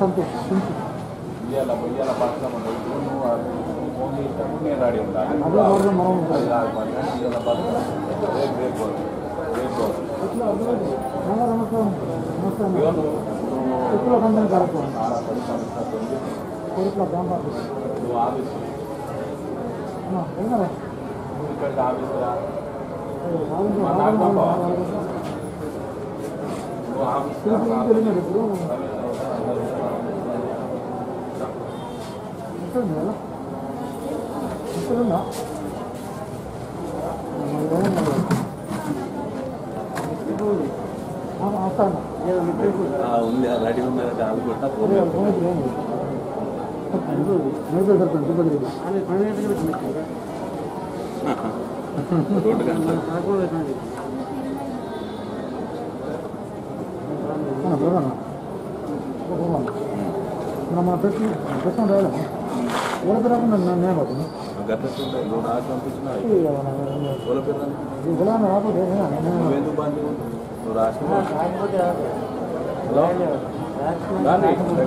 సంతోష్ సంతోష్ ఇవాళ ఇవాళ పక్కన నువ్వు ఫోన్ చేసినప్పుడు నేను రెడీ ఉండాలి అదే వాడదాం మనం అది కాదు మరి. ఇవాళ పక్కన రేపు రేపు పోదాం. రేపు పోదాం. ఎట్లా అర్థమైంది నమస్కారం నమస్కారం ఇవాళ నువ్వు నువ్వు ఎట్లా కంపెనీ కార్యక్రమం చాలా పని సంస్థ ఉంది. కోరికల గ్రామ నువ్వు ఆఫీస్ వెళ్ళినారా నువ్వు ఇక్కడికి ఆఫీస్ రా రాజు మా నాకు పంపవా? నువ్వు ఆఫీస్ రా. తిరుపతి వెళ్ళినారు ఇప్పుడు ఉంటుంది కదా ఇక్కడుందా వస్తాను ఉంది రెడీ ఉన్నది అది కొట్టా నేర్పే సర్పంచ్ తిరుపతి రెడ్డి రోడ్డు కన్నా మన ప్రశ్న ప్రశ్న రాయలే ఎవరికి రాకుండా నేను పోతుంది గట్టుంటే నువ్వు నాకు పంపించిన వాళ్ళ పేరు గులాం రాకపోతే నేను నువ్వెందుకు బంద్ నువ్వు రాసిన హలో రాని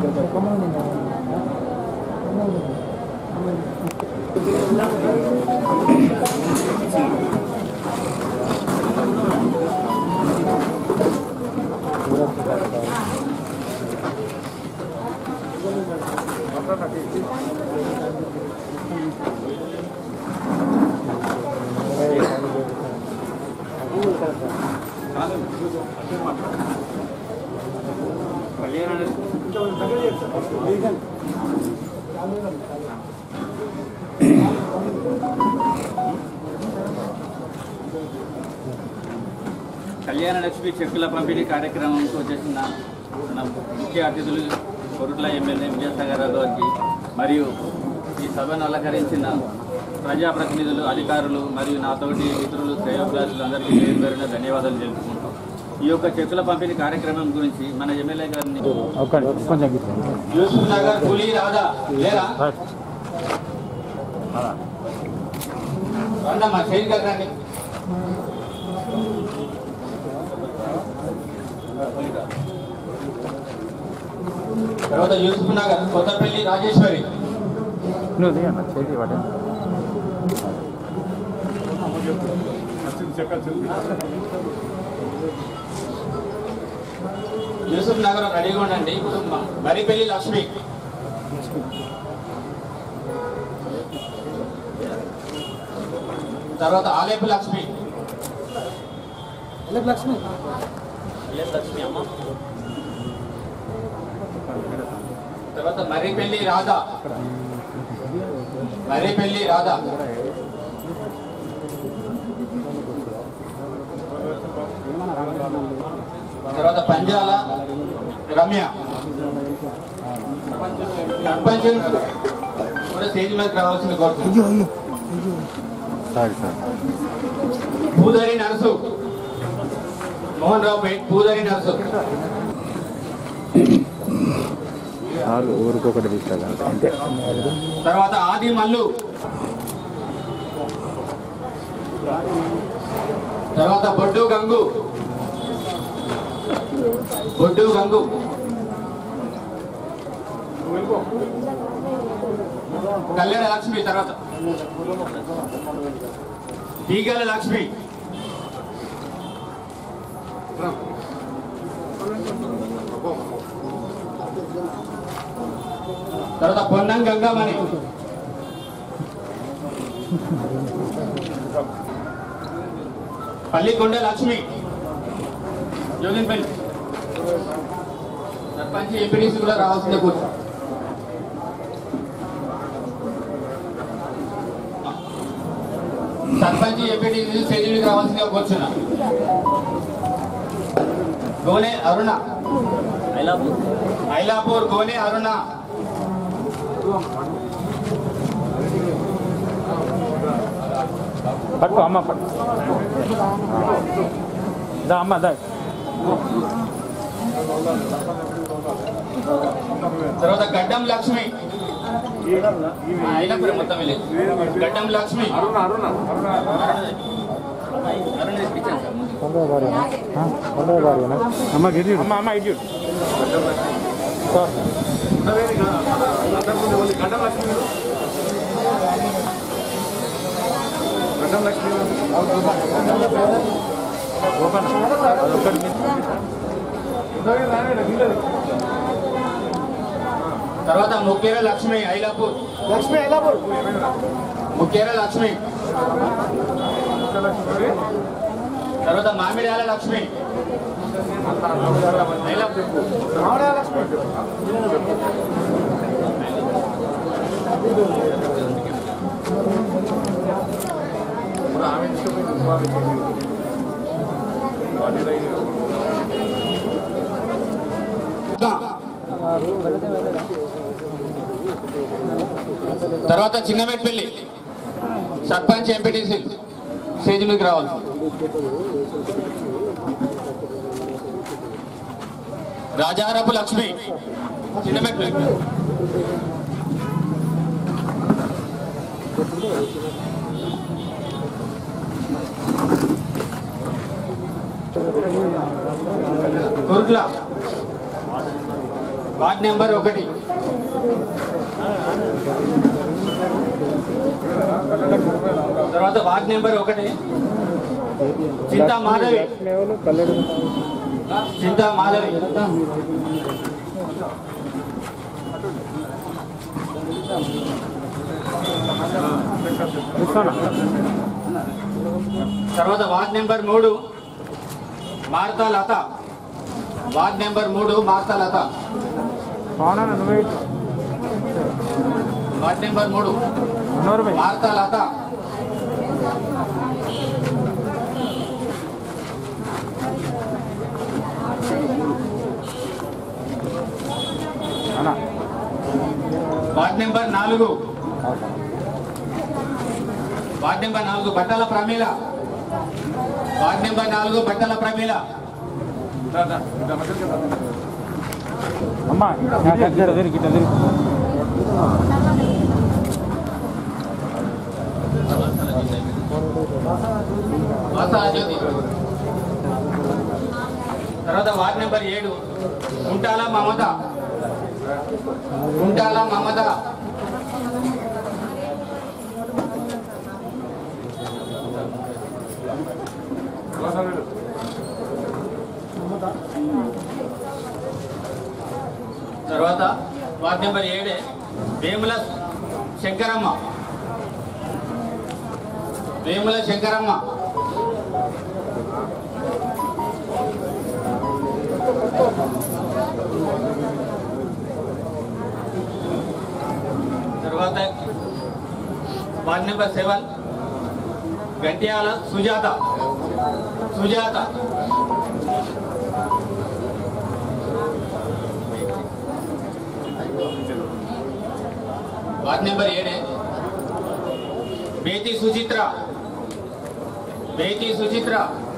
కళ్యాణ లక్ష్మి చెక్కుల పంపిణీ కార్యక్రమంకు వచ్చేసిన మన ముఖ్య అతిథులు కొరుట్ల ఎమ్మెల్యే విజయసాగర్ రావు గారికి మరియు ఈ సభను అలంకరించిన ప్రజాప్రతినిధులు అధికారులు మరియు నాతోటి మిత్రులు శ్రేయోభిలాషులు అందరికీ పేరు పేరున ధన్యవాదాలు తెలుపుకుంటాం ఈ యొక్క చెక్కుల పంపిణీ కార్యక్రమం గురించి మన ఎమ్మెల్యే గారిని కొంచెం యూసుఫ్ నగర్ పులి రాదా లేరా రండమ్మా చేయి కదండి తర్వాత యూసుఫ్ నగర్ కొత్తపల్లి రాజేశ్వరి నువ్వు దిగన్న చేతి వాటి యూసుఫ్ నగర్ రెడీగా ఉండండి ఇప్పుడు మ- మరిపల్లి లక్ష్మి తర్వాత ఆలేపు లక్ష్మి లక్ష్మి లక్ష్మి అమ్మ తర్వాత మర్రిపల్లి రాధా మర్రిపల్లి రాధా తర్వాత పంజాల రమ్య సర్పంచ్ కూడా స్టేజ్ మీదకి రావాల్సింది కోరుతున్నాను సారీ సార్ పూదరి నరసు మోహన్ రావు పేట్ పూదరి నరసు సార్ ఊరికొకటి తీసుకోవాలి అంతే తర్వాత ఆది మల్లు తర్వాత బొడ్డు గంగు బొడ్డు గంగు కళ్యాణ లక్ష్మి తర్వాత తీగల లక్ష్మి తర్వాత పొన్నం గంగామణి పల్లికొండ లక్ష్మి జోగిన్పల్లి సర్పంచ్ ఎంపీడీసీ కూడా రావాల్సిందే కూర్చో సర్పంచ్ ఎంపీడీసీ స్టేజ్ మీదకి రావాల్సిందిగా కూర్చున్నా గోనె అరుణ ఐలాపూర్ గోనె అరుణ పట్టుకో అమ్మ పట్టు దా అమ్మ దా తర్వాత గడ్డం లక్ష్మి ఆ, ఐలాపూర్ మొత్తం వెళ్ళి గడ్డం లక్ష్మి అరుణ ఇప్పించాను సార్ ముందు. పండుగ భార్యనా పండుగ భార్యనా అమ్మ గిరి అమ్మ అమ్మ ఇటు గడ్డం లక్ష్మి గడ్డం లక్ష్మి ఓపెన్ అదొక్కటి తర్వాత ముఖ్యర లక్ష్మి ఐలాపూర్ లక్ష్మి ఎలాపూర్ ముఖ్యర లక్ష్మి తర్వాత మామిడాల లక్ష్మి ఐలాపూర్ మామిడి లక్ష్మి తర్వాత చిన్నమెట్పల్లి సర్పంచ్ ఎంపీటీసీ స్టేజ్ మీదకి రావాలి రాజారపు లక్ష్మి చిన్నమెట్పల్లి కుర్గ్లా వార్డ్ నెంబర్ ఒకటి తర్వాత వార్డ్ నెంబర్ ఒకటి చింతా మాధవి చింతా మాధవి తర్వాత వార్డ్ నెంబర్ మూడు మార్తా లత వార్డ్ నెంబర్ మూడు మార్తా లత అవునా నువ్వే వార్డ్ నెంబర్ మూడు నూరు మార్తా లత అన్నా వార్డ్ నెంబర్ నాలుగు వార్డ్ నెంబర్ నాలుగు బట్టల ప్రమీల వార్డ్ నెంబర్ నాలుగు బట్టల ప్రమీల అమ్మా దగ్గర తిరిగి ఇట్లా తిరిగి వాసాల జ్యోతి తర్వాత వార్డ్ నెంబర్ ఏడు కుంటాల మమత కుంటాల మమత తర్వాత వార్డ్ నెంబర్ ఏడే వేముల శంకరమ్మ వేముల శంకరమ్మ తర్వాత ward number seven Gantyala Sujatha Sujatha ward number ఏడే బేతి సుచిత్ర బేతి సుచిత్ర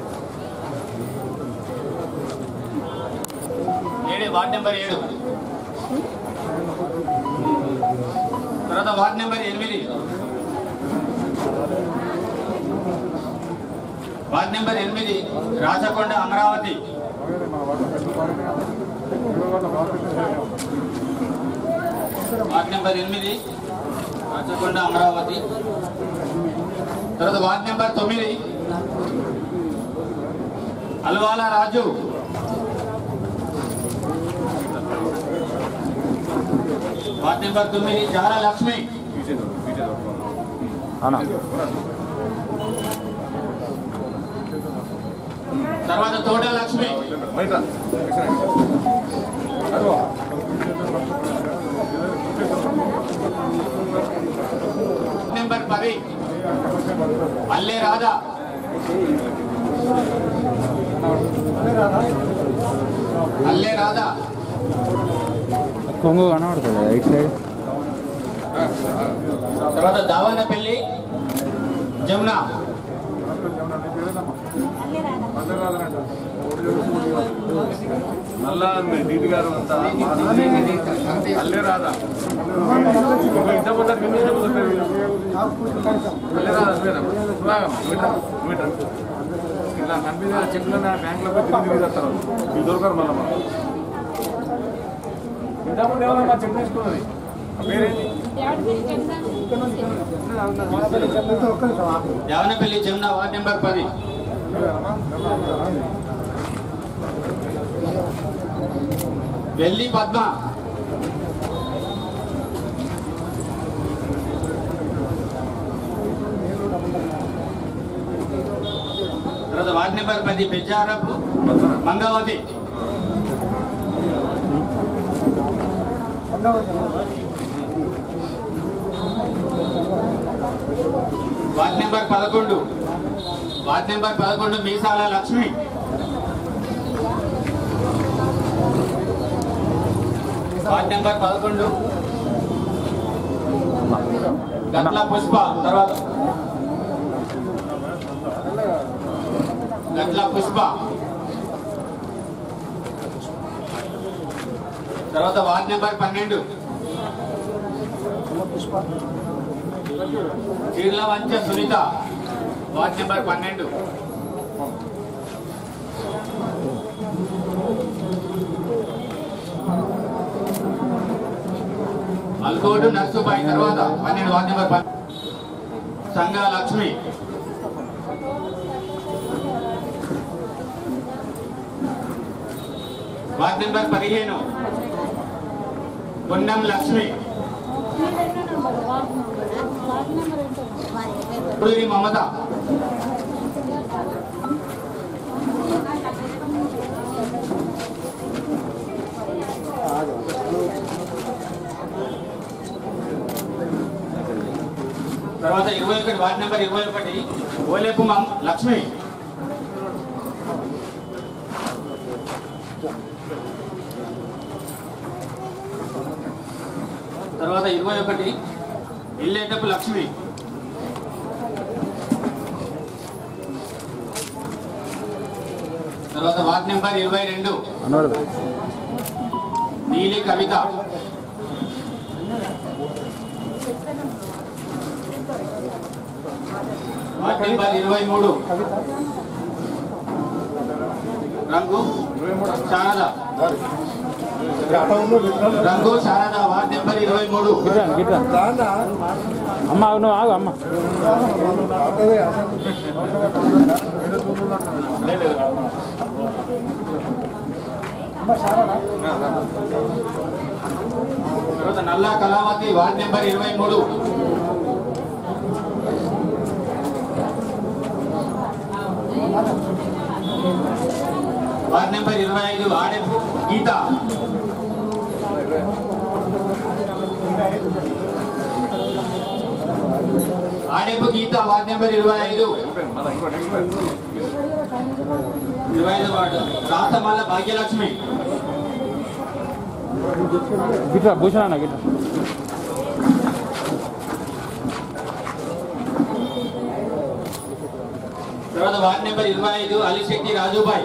ఏడే వార్డ్ నెంబర్ ఏడు తర్వాత వార్డ్ నెంబర్ ఎనిమిది వార్డ్ నెంబర్ ఎనిమిది రాచకొండ అమరావతి వార్డ్ నెంబర్ ఎనిమిది రాచకొండ అమరావతి తర్వాత వార్డ్ నెంబర్ తొమ్మిది అల్వాల రాజు వార్డ్ నెంబర్ తొమ్మిది జాల లక్ష్మి అన్నా తర్వాత తోట లక్ష్మి నెంబర్ పది అల్లే రాధా అల్లే రాధా కొంగు కనబడుతుంది రైట్ సైడ్ తర్వాత దావనపల్లి జమున మళ్ళా డీటీ గారు అంతా అల్లే రాదా ఇంత పోతారు మీరు ఇంత పోతారు అల్లే రాదా ఇట్లా కనిపించిన చెక్కులు బ్యాంకులో పోయి తిరిగి తిరిగి వస్తారు ఇది దొరకరు మళ్ళీ ఇంతకుముందు ఎవరమ్మా చెక్ తీసుకున్నది పేరేంటి దేవనపల్లి జమున వార్డ్ నెంబర్ పది వెల్లి పద్మ తర్వాత వార్డ్ నెంబర్ పది బెజ్జారపు మంగవతి వార్డ్ నెంబర్ పదకొండు వార్డ్ నెంబర్ పదకొండు మీసాల లక్ష్మి వార్డ్ నెంబర్ పదకొండు గట్ల పుష్ప తర్వాత గట్ల పుష్ప తర్వాత వార్డ్ నెంబర్ పన్నెండు చీర్ల వంచ సునీత వార్డ్ నెంబర్ పన్నెండు అల్కోడు నర్సుబాయి తర్వాత పన్నెండు వార్డ్ నెంబర్ పన్నెండు సంఘ లక్ష్మి వార్డ్ నెంబర్ పదిహేను పొన్నం లక్ష్మి పుడిరి మమత తర్వాత ఇరవై ఒకటి వార్డ్ నెంబర్ ఇరవై ఒకటి ఓలేపు మమ్ లక్ష్మి తర్వాత ఇరవై ఒకటి ఇల్లేటపు లక్ష్మి తర్వాత వార్డ్ నెంబర్ ఇరవై రెండు అన్నవాడు నీలి కవిత వార్డ్ నెంబర్ ఇరవై మూడు రంగు శారద రంగు శారద వార్డ్ నెంబర్ ఇరవై మూడు గిట్రా గిట్రా అమ్మ ఆగు, నువ్వు ఆగు అమ్మ తర్వాత నల్లా కళావతి వార్డ్ నెంబర్ ఇరవై మూడు వార్డ్ నెంబర్ ఇరవై ఐదు ఆడెపు గీత ఆడెపు గీత వార్డ్ నెంబర్ ఇరవై ఐదు ఇరవై ఐదు వార్డు రాసమల్ల భాగ్యలక్ష్మి గిట్రా భూషణ అన్న గిట్రా తర్వాత వార్డ్ నెంబర్ ఇరవై ఐదు అలిశెట్టి రాజుబాయ్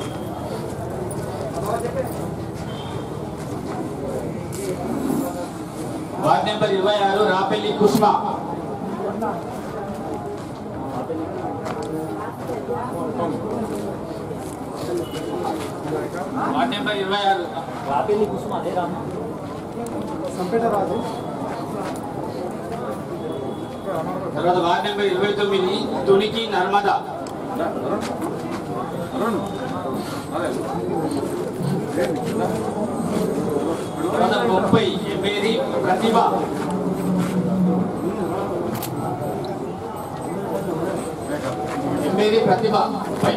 వార్డ్ నెంబర్ ఇరవై ఆరు రాపెల్లి కుష్మ వార్డ్ నెంబర్ ఇరవై ఆరు తర్వాత వార్డ్ నెంబర్ ఇరవై తొమ్మిది తునికి నర్మదా అదే తర్వాత ముప్పై ఎనిమిది ప్రతిభ ఎనిమిది ప్రతిభ ముప్పై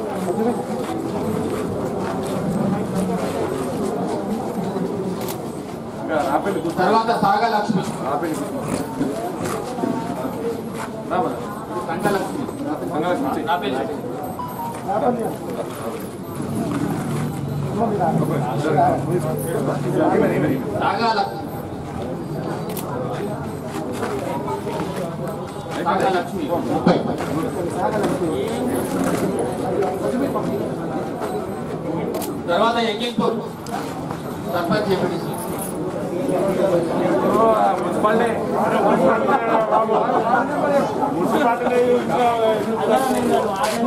ఇంకా రాపెల్లి కూర్చో తర్వాత సాగలక్ష్మి రాపెల్లి కూర్చో రా మరి. సంగలక్ష్మి సంగలక్ష్మి వచ్చి. నా పేరు ఈమె, ఈమె, ఈమె. సాగలక్ష్మి సాగలక్ష్మి ముప్పై తర్వాత ఎక్కింపూర్ సర్పంచ్ ఎంపీటీసీ ఓ, ఆ మున్సిపాలిటీ మున్సిపాలిటీ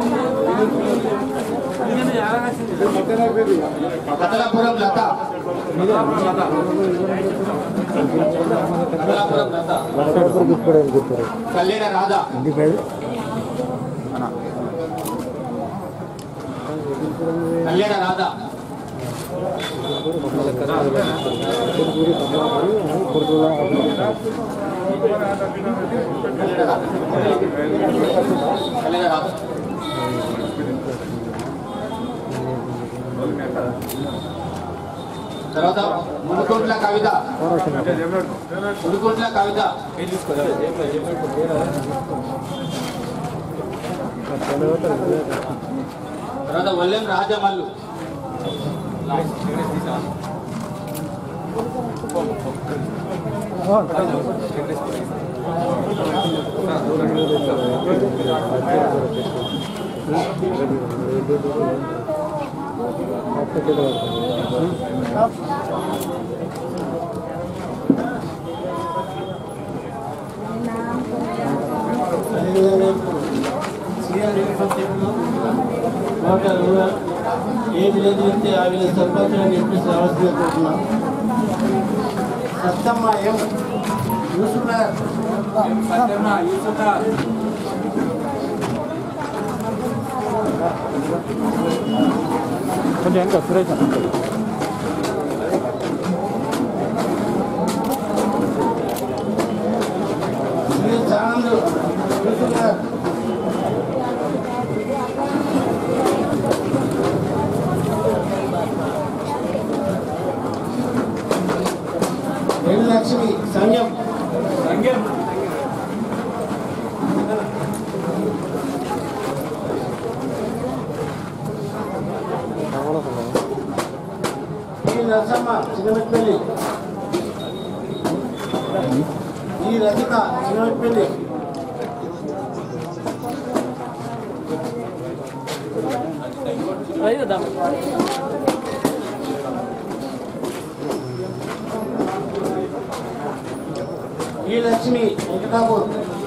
కదలపురం లత కమలాపురం రథ కళ్యాణ రాధా ఇంటి పేరు కళ్యాణ రాధా కళ్యాణ రాధా తర్వాత మునుకోట్ల కవిత మునుకోట్ల కవిత తర్వాత వల్లెం రాజమల్లు ఏ విలేజ్ వెళ్తే ఆ విలేజ్ సర్పంచ్ అని చెప్పేసి రావాల్సింది కోరుతున్నాం సత్తమ్మ ఏం యూసుఫ్ నగర్ కొంచెం ఇంకా సురేష్ అన్న. విలేజ్ ఆనంద్ యూసుఫ్ నగర్ రెడ్డి లక్ష్మి సంఘం ఈ నరసమ్మ చిన్నమెట్పల్లి ఈ రజిత చిన్నమెట్పల్లి ఈ లక్ష్మి వెంకటాపూర్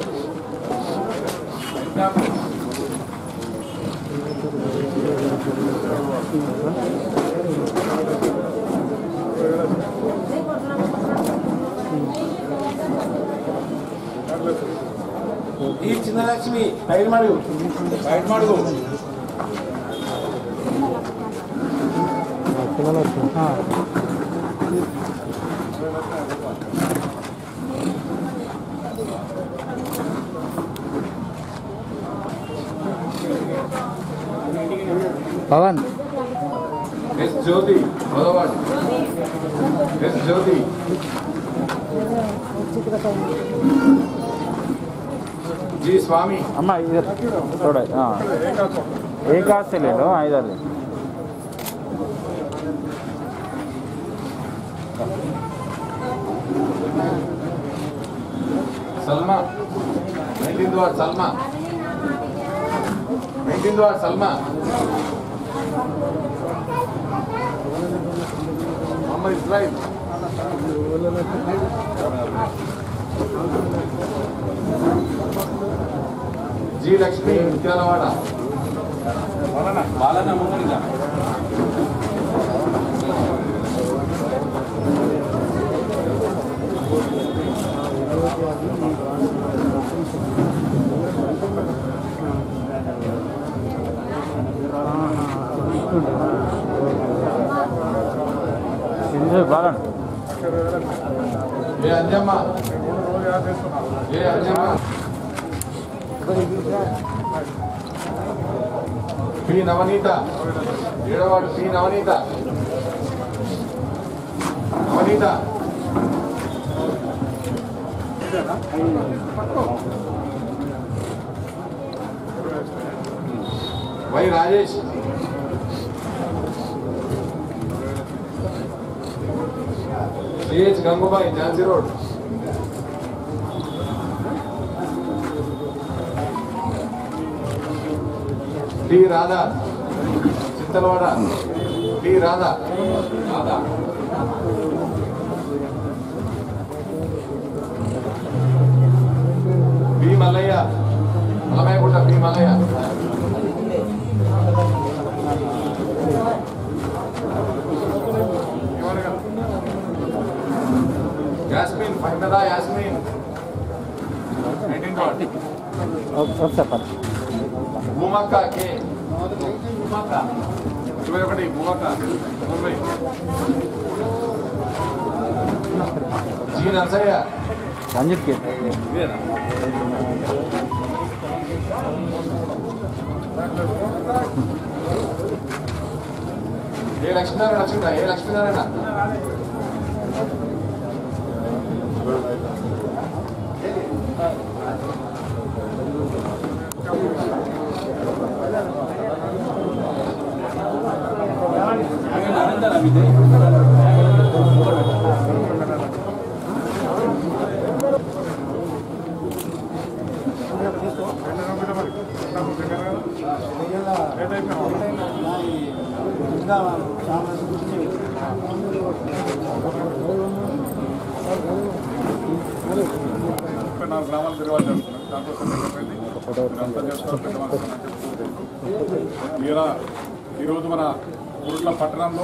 ఈ చిన్నలక్ష్మి పైరుమడుగు బయట మడుగు ఆ. పవన్ ఎస్ జ్యోతి మొదవాడు ఎస్ జ్యోతి జీ స్వామి అమ్మ ఇది చూడ ఏ కాస్ట్ లేదు ఐదారు Salma nineteen ward Salma nineteen ward Salma Mohammed Israil G Lakshmi Mutyalawada Balana ముందుగా Balan A Anjamma A Anjamma P Navaneetha ఏడవాడు P Navaneetha Navaneetha Y Rajesh CH Gangubai Jhansi road T Radha Chintalawada T Radha Radha B Mallaiah Malamayyagutta B Mallaiah ఉన్నదా యాస్మిన్ నైన్టీన్ వార్డ్ ఒకసారి పద. భూమక్క కే భూమక్క ఇరవై ఒకటి భూమక్క ముప్పై జీ నరసయ్య రంజిత్కి ఇదేనా ఏ లక్ష్మీనారాయణ వచ్చిందా ఏ లక్ష్మీనారాయణ నరేందర్ అమితే ముప్పై నాలుగు గ్రామాలు తిరగాలి చేస్తున్నాం దాంట్లో మీరంతా చేసుకోవాలి పెద్ద మనసు అని చెప్పుకుంటే. ఇలా ఈరోజు మన ఊర్ల పట్టణంలో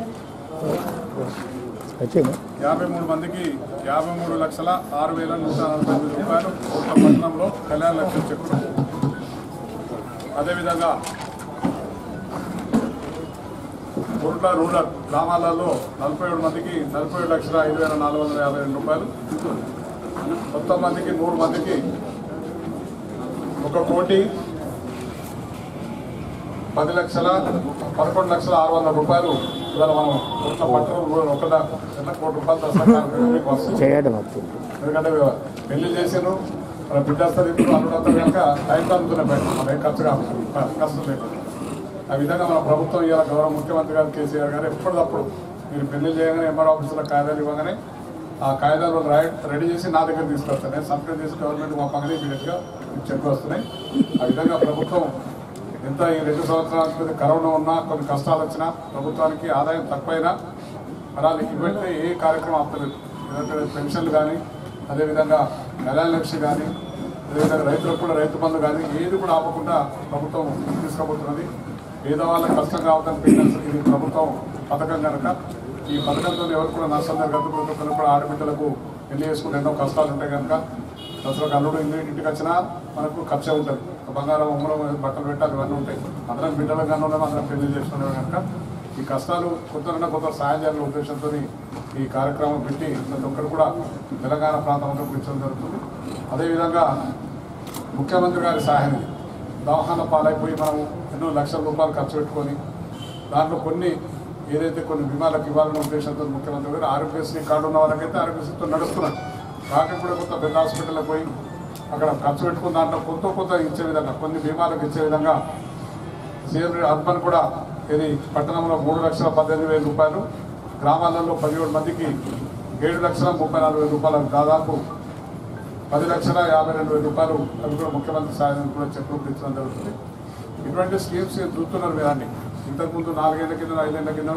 వచ్చింది యాభై మూడు మందికి యాభై మూడు లక్షల ఆరు వేల నూట నలభై ఎనిమిది రూపాయలు ఊర్ల పట్టణంలో కళ్యాణ లక్ష్యం చెక్కులు అదేవిధంగా ఊర్ల రూరల్ గ్రామాలలో నలభై ఏడు మందికి నలభై ఏడు లక్షల ఐదు వేల నాలుగు వందల యాభై రెండు రూపాయలు మొత్తం మందికి నూరు మందికి ఒక కోటి పది లక్షల పదకొండు లక్షల ఆరు వందల రూపాయలు ఇవాళ మనం ఊర్ల పట్టణం ఒక చిన్న కోటి రూపాయలు దసరా కార్యక్రమానికి వస్తుంది చేయడం వస్తుంది ఎందుకంటే పెళ్లి చేసాను మన బిడ్డస్తారు ఇప్పుడు అల్లుడంతా కనుక టైం అందుతున్నాయి బయట మన ఏం ఖర్చు కాదు కష్టం లేకుండా ఆ విధంగా మన ప్రభుత్వం ఇవాళ గౌరవ ముఖ్యమంత్రి గారు కేసీఆర్ గారు ఎప్పటికప్పుడు మీరు పెళ్లి చేయగానే ఎంఆర్ ఆఫీసులో కాయిదాలు ఇవ్వగానే ఆ కాయిదాలు రాయ రెడీ చేసి నా దగ్గర తీసుకొస్తాను నేను సంతకం చేసి గవర్నమెంట్ పంపగానే ఇమీడియట్గా చెప్పి వస్తున్నాయి ఆ విధంగా ప్రభుత్వం ఎంత ఈ రెండు సంవత్సరాల క్రితం కరోనా ఉన్నా కొన్ని కష్టాలు వచ్చినా ప్రభుత్వానికి ఆదాయం తక్కువైనా మరి వాళ్ళకి ఇవ్వంటే ఏ కార్యక్రమం ఆపలేదు ఎందుకంటే పెన్షన్లు కానీ అదేవిధంగా కళ్యాణ లక్ష్మి కానీ అదేవిధంగా రైతులకు కూడా రైతు బంధు కానీ ఏది కూడా ఆపకుండా ప్రభుత్వం తీసుకోబోతున్నది పేదవాళ్ళ కష్టం కావద్దని పెన్షన్స్ ఇది ప్రభుత్వం పథకం కనుక ఈ పథకంతో ఎవరు కూడా నష్టం జరగదు ప్రతి ఒక్కరు కూడా ఆడబిడ్డలకు పెళ్లి చేసుకుని ఎన్నో కష్టాలు ఉంటాయి కనుక దసరాకు అల్లుడు ఇంటి ఇంటికి వచ్చినా మనకు ఖర్చు ఉంటుంది బంగారం ఉమ్మరం బట్టలు పెట్టాలి ఇవన్నీ ఉంటాయి అందరం బిడ్డలకు కానీ ఉన్నాం అందరం పెళ్లి చేసుకున్నాం కనుక ఈ కష్టాలు కొంత కొంత సాయం చేయాలనే ఉద్దేశంతో ఈ కార్యక్రమం పెట్టి ప్రతి ఒక్కరు కూడా తెలంగాణ ప్రాంతం అంతా కూర్చొని జరుగుతుంది అదేవిధంగా ముఖ్యమంత్రి గారి సహాయం ఇది. దవాఖాన పాలైపోయి మనం ఎన్నో లక్షల రూపాయలు ఖర్చు పెట్టుకొని దాంట్లో కొన్ని ఏదైతే కొన్ని బీమాలకు ఇవ్వాలనే ఉద్దేశంతో ముఖ్యమంత్రి గారు ఆరోగ్యశ్రీ కార్డు ఉన్న వాళ్ళకైతే ఆరోగ్యశ్రీతో నడుస్తున్నారు కాకపోతే కూడా కొంత పెద్ద హాస్పిటల్లో పోయి అక్కడ ఖర్చు పెట్టుకున్న దాంట్లో కొంత కొంత ఇచ్చే విధంగా కొన్ని బీమాలకు ఇచ్చే విధంగా సీఎం అర్బన్ కూడా ఇది పట్టణంలో మూడు లక్షల పద్దెనిమిది వేల రూపాయలు గ్రామాలలో పదిహేడు మందికి ఏడు లక్షల ముప్పై నాలుగు వేల రూపాయలు దాదాపు పది లక్షల యాభై రెండు వేల రూపాయలు అవి కూడా ముఖ్యమంత్రి సాయం కూడా చెక్కులు ఇచ్చడం జరుగుతుంది ఇటువంటి స్కీమ్స్ చూస్తున్నారు మీరు అన్ని ఇంతకుముందు నాలుగేళ్ల కింద ఐదేళ్ల కింద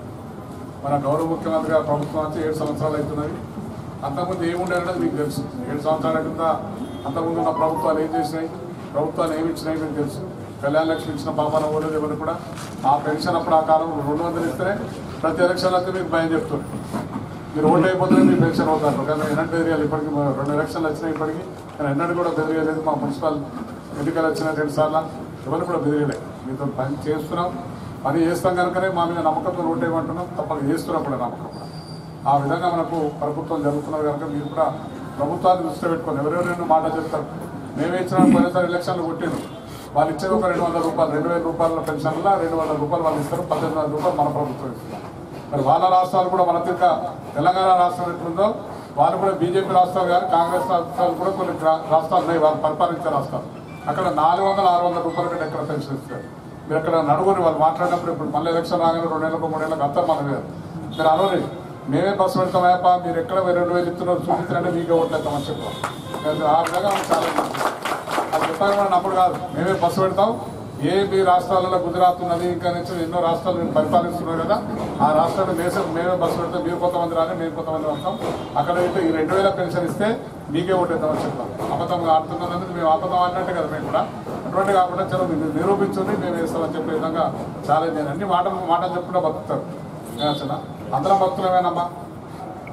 మన గౌరవ ముఖ్యమంత్రి గారు ప్రభుత్వం వచ్చి ఏడు సంవత్సరాలు అవుతున్నది అంతకుముందు ఏముండేది మీకు తెలుసు ఏడు సంవత్సరాల కింద అంతకుముందు ఉన్న ప్రభుత్వాలు ఏం చేసినాయి ప్రభుత్వాలు ఏమి ఇచ్చినాయి మీకు తెలుసు కళ్యాణ లక్ష్మి ఇచ్చిన పాపాన ఓలేదు ఎవరు కూడా ఆ పెన్షన్ అప్పుడు ఆ కాలంలో రెండు వందలు ఇస్తే ప్రతి ఎలక్షన్ అయితే మీకు భయం చెప్తుంది మీరు ఓటు అయిపోతే మీ పెన్షన్ అవుతారు కానీ ఎన్నట్టు బెదిరియాలి ఇప్పటికి మా రెండు ఎలక్షన్లు వచ్చినాయి ఇప్పటికి కానీ ఎన్నడూ కూడా బెదిరియలేదు మా మున్సిపల్ ఎన్నికలు వచ్చిన రెండు సార్లు ఎవరు కూడా బెదిరియలేదు మీతో పని చేస్తున్నాం పని చేస్తాం కనుకనే మా మీద నమ్మకంతో ఓటు వేయమంటున్నాం తప్పక చేస్తున్నాం కూడా నమ్మకం కూడా ఆ విధంగా మనకు ప్రభుత్వం జరుగుతున్నది కనుక మీరు కూడా ప్రభుత్వాన్ని దృష్టి పెట్టుకొని ఎవరెవరైనా మాట చెప్తారు మేమే ఇచ్చిన పోయినసారి ఎలక్షన్లు కొట్టిండ్రు వాళ్ళు ఇచ్చేది ఒక రెండు వందల రూపాయలు రెండు వేల రూపాయల పెన్షన్ల రెండు వందల రూపాయలు వాళ్ళు ఇస్తారు పద్దెనిమిది వందల రూపాయలు మన ప్రభుత్వం ఇస్తారు మరి వాళ్ళ రాష్ట్రాలు కూడా మన తిక్క తెలంగాణ రాష్ట్రం ఎట్లుందో వాళ్ళు కూడా బీజేపీ రాష్ట్రాలు కానీ కాంగ్రెస్ రాష్ట్రాలు కూడా కొన్ని రా- రాష్ట్రాలు ఉన్నాయి వాళ్ళు పరిపాలించే రాష్ట్రాలు అక్కడ నాలుగు వందల ఆరు వందల రూపాయల కంటే ఎక్కడ పెన్షన్ ఇస్తారు మీరు అక్కడ నడుగురు వాళ్ళు మాట్లాడినప్పుడు ఇప్పుడు మళ్ళీ ఎలక్షన్ రాగానే రెండు నెలలకు మూడు నెలలకు అంతా మన మీద మీరు అనలేదు మేమే బస్సు పెడతామేపా మీరు ఎక్కడ రెండు వేలు ఇస్తున్నారు చూపించారంటే మీకే ఓట్లేస్తామని చెప్పాం ఆ విధంగా మనకు చాలా మంచిది. అది చెప్పారు కూడా నప్పుడు కాదు మేమే బస్సు పెడతాం ఏ మీ రాష్ట్రాలలో గుజరాత్ ఉన్నది ఇంకా నుంచి ఎన్నో రాష్ట్రాలు మీరు పరిపాలిస్తున్నారు కదా ఆ రాష్ట్రాలు మేసే మేమే బస్సు పెడతాం మీరు కొంతమంది రాని మేము కొంతమంది వస్తాం అక్కడ అయితే ఈ రెండు వేల పెన్షన్ ఇస్తే మీకే ఓటేద్దామని చెప్తాం అబద్ధం ఆడుతున్నది మేము అబద్ధం ఆడినట్టే కదా మేము కూడా అటువంటి కాకుండా చలో మీరు నిరూపించుని మేము వేస్తామని చెప్పే విధంగా ఛాలెంజ్ అన్ని మాటలు మాటలు చెప్పుకుంటూ బతుకుతారు అసలు అందరం భక్తులమేనమ్మా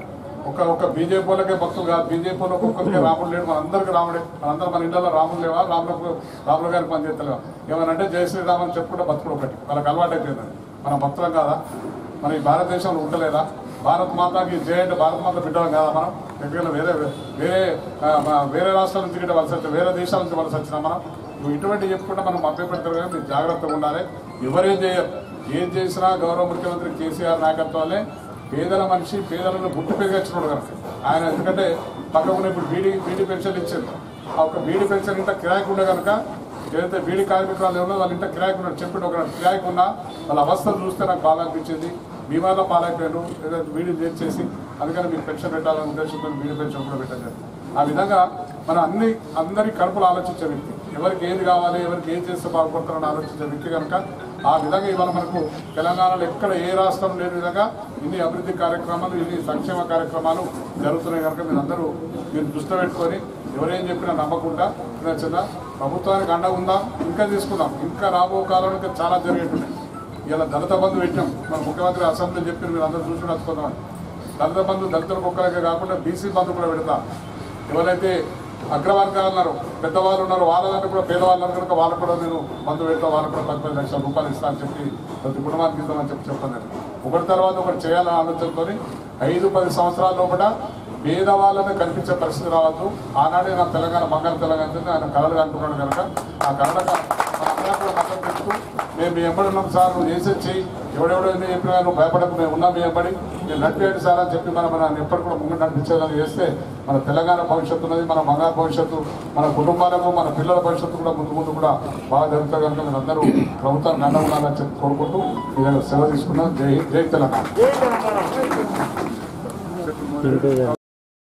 ఒక ఒక బీజేపీ వాళ్ళకే భక్తులు కాదు బీజేపీ వాళ్ళు ఒక్కొక్కరికే రాముడు లేడు మన అందరికి రాముడే మనందరం మన ఇళ్ళలో రాముడు లేవా రాములకు రాములు గారికి పని చేస్తలేవా ఏమనంటే జయ శ్రీరామ్ అని చెప్పుకుంటే బతుకుడు ఒకటి వాళ్ళకి అలవాటు అయిపోయిందండి మన భక్తులం కాదా మన ఈ భారతదేశంలో ఉండలేదా భారత్ మాతకి జయ అంటే భారత మాత బిడ్డలం కాదా మనం ఎక్కడికైనా వేరే వేరే ఆ, మన- వేరే రాష్ట్రాల నుంచి గిట్ట వలస వచ్చి వేరే దేశాల నుంచి వలస వచ్చినా మనం నువ్వు ఇటువంటి చెప్పుకుంటే మనం మభ్య పెడతారు కానీ మీరు జాగ్రత్తగా ఉండాలి ఎవరేం చేయరు ఏం చేసినా గౌరవ ముఖ్యమంత్రి కేసీఆర్ నాయకత్వాలే పేదల మనిషి పేదలను గుట్టు పెరిగించినాడు కనుక ఆయన ఎందుకంటే పక్కకున్న ఇప్పుడు బీడీ బీడీ పెన్షన్ ఇచ్చారు ఆ ఒక బీడీ పెన్షన్ ఇంత కిరాయికి ఉండే కనుక ఏదైతే బీడీ కార్మికురాలు ఎవరో వాళ్ళ ఇంట కిరాయికి ఉన్నాడు చెప్పిన ఒక కిరాయికి ఉన్నా వాళ్ళ అవస్థలు చూస్తే నాకు బాగా అనిపించింది బీమాలో పాలైపోయాను ఏదైతే బీడీ చేసి అందుకని మీకు పెన్షన్ పెట్టాలనే ఉద్దేశంతో బీడీ పెన్షన్ కూడా పెట్టారు ఆ విధంగా మనం అన్ని అందరి కడుపులు ఆలోచించే వ్యక్తి ఎవరికి ఏది కావాలి ఎవరికి ఏం చేస్తే బాగుపడతారని ఆలోచించే వ్యక్తి కనుక ఆ విధంగా ఇవాళ మనకు తెలంగాణలో ఎక్కడ ఏ రాష్ట్రం లేని విధంగా ఇన్ని అభివృద్ధి కార్యక్రమాలు ఇన్ని సంక్షేమ కార్యక్రమాలు జరుగుతున్నాయి కనుక మీరు అందరూ మీరు దృష్టిలో పెట్టుకొని ఎవరేం చెప్పినా నమ్మకుండా చిన్న చిన్న ప్రభుత్వానికి అండ ఉందా ఇంకా తీసుకుందాం ఇంకా రాబో కాలంలో ఇంకా చాలా జరిగేట్టున్నాయి ఇలా దళిత బంధు పెట్టినాం మన ముఖ్యమంత్రి అసెంబ్లీ చెప్పిన మీరు అందరూ చూసి నచ్చుకుందామని దళిత బంధు దళితులకు ఒక్కరికే కాకుండా బీసీ బంధు కూడా పెడతా ఎవరైతే అగ్రవర్గాలు ఉన్నారు పెద్దవాళ్ళు ఉన్నారు వాళ్ళంటే కూడా పేదవాళ్ళు ఉన్నారు కనుక వాళ్ళకు కూడా నేను మందు పెడతా వాళ్ళకు కూడా పది పది లక్షల రూపాయలు ఇస్తా అని చెప్పి ప్రతి కుటుంబానికి ఇస్తామని చెప్పి చెప్పాను నేను ఒకటి తర్వాత ఒకటి చేయాలని ఆలోచనతో ఐదు పది సంవత్సరాల లోపల పేదవాళ్ళని కనిపించే పరిస్థితి రావద్దు ఆనాడే నా తెలంగాణ బంగారు తెలంగాణ అని ఆయన కళలు అంటున్నాడు కనుక ఆ కళలకు మనందరం కూడా మద్దతు పెడుతూ మేము మీ ఎంబడి ఉన్నాం సార్ నువ్వు చేసేది చెయ్యి ఎవడెవడో ఎన్ని చెప్పినా నువ్వు భయపడకు మేము ఉన్నాం మీ ఎంబడి మీరు నడిపేయండి సార్ అని చెప్పి మనం మనం ఎప్పటి కూడా ముందు నడిపించేదని చేస్తే మన తెలంగాణ భవిష్యత్తు ఉన్నది మన బంగారు భవిష్యత్తు మన కుటుంబాలకు మన పిల్లల భవిష్యత్తు కూడా ముందు ముందు కూడా బాగా జరుగుతుంది కనుక మీరు అందరూ ప్రభుత్వానికి అండ ఉండాలని చెప్పి కోరుకుంటూ మీ దగ్గర సెలవు తీసుకున్నాం జై జై తెలంగాణ